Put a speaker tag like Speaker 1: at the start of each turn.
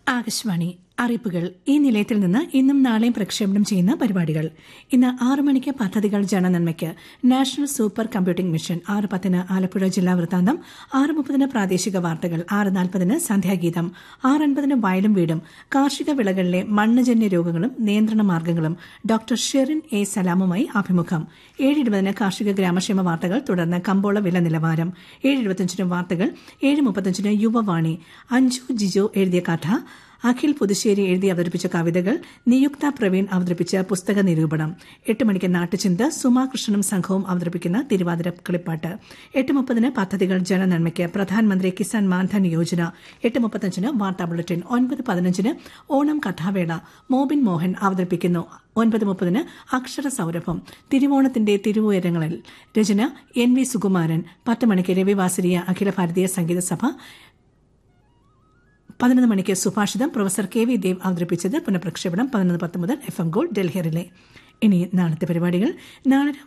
Speaker 1: ആകാശവാണി അറിയിപ്പുകൾ ഈ നിലയത്തിൽ നിന്ന് ഇന്നും നാളെയും പ്രക്ഷേപണം ചെയ്യുന്ന പരിപാടികൾ ഇന്ന് ആറു മണിക്ക് പദ്ധതികൾ ജനനന്മയ്ക്ക് നാഷണൽ സൂപ്പർ കമ്പ്യൂട്ടിംഗ് മിഷൻ ആറ് പത്തിന് ആലപ്പുഴ ജില്ലാ വൃത്താന്തം ആറ് മുപ്പതിന് പ്രാദേശിക വാർത്തകൾ ആറ് നാൽപ്പതിന് സന്ധ്യാഗീതം ആറ് അൻപതിന് വയലും വീടും കാർഷിക വിളകളിലെ മണ്ണുജന്യ രോഗങ്ങളും നിയന്ത്രണ മാർഗ്ഗങ്ങളും ഡോക്ടർ ഷെറിൻ എ സലാമുമായി അഭിമുഖം ഏഴ് ഇരുപതിന് കാർഷിക ഗ്രാമക്ഷേമ വാർത്തകൾ തുടർന്ന് കമ്പോള വില നിലവാരം ഏഴ് ഇരുപത്തിയഞ്ചിന് വാർത്തകൾ ഏഴ് മുപ്പത്തഞ്ചിന് യുവവാണി അഞ്ജു ജിജോ എഴുതിയ കഥ അഖിൽ പുതുശ്ശേരി എഴുതി അവതരിപ്പിച്ച കവിതകൾ നിയുക്ത പ്രവീൺ അവതരിപ്പിച്ച പുസ്തക നിരൂപണം എട്ട് മണിക്ക് നാട്ടുചിന്ത സുമാകൃഷ്ണനും സംഘവും അവതരിപ്പിക്കുന്ന തിരുവാതിര കളിപ്പാട്ട് എട്ട് മുപ്പതിന് പദ്ധതികൾ ജനനന്മയ്ക്ക് പ്രധാനമന്ത്രി കിസാൻ മാൻധൻ യോജന എട്ട് മുപ്പത്തഞ്ചിന് വാർത്താ ബുള്ളറ്റിൻ ഒൻപത് പതിനഞ്ചിന് ഓണം കഥാവേള മോബിൻ മോഹൻ അവതരിപ്പിക്കുന്നു ഒൻപത് മുപ്പതിന് അക്ഷര സൗരഭം തിരുവോണത്തിന്റെ തിരുവുയരങ്ങളിൽ രചന എൻ വി സുകുമാരൻ പത്ത് മണിക്ക് രവിവാസരിയ അഖില ഭാരതീയ സംഗീത സഭ പതിനൊന്ന് മണിക്ക് സുഭാഷിതം പ്രൊഫസർ കെ വി ദേവ് അവതരിപ്പിച്ചത് പുനഃപ്രക്ഷേപണം പതിനൊന്ന് പത്ത് മുതൽ F M gold Delhi relay ഇനി നാളത്തെ പരിപാടികൾ നാളെ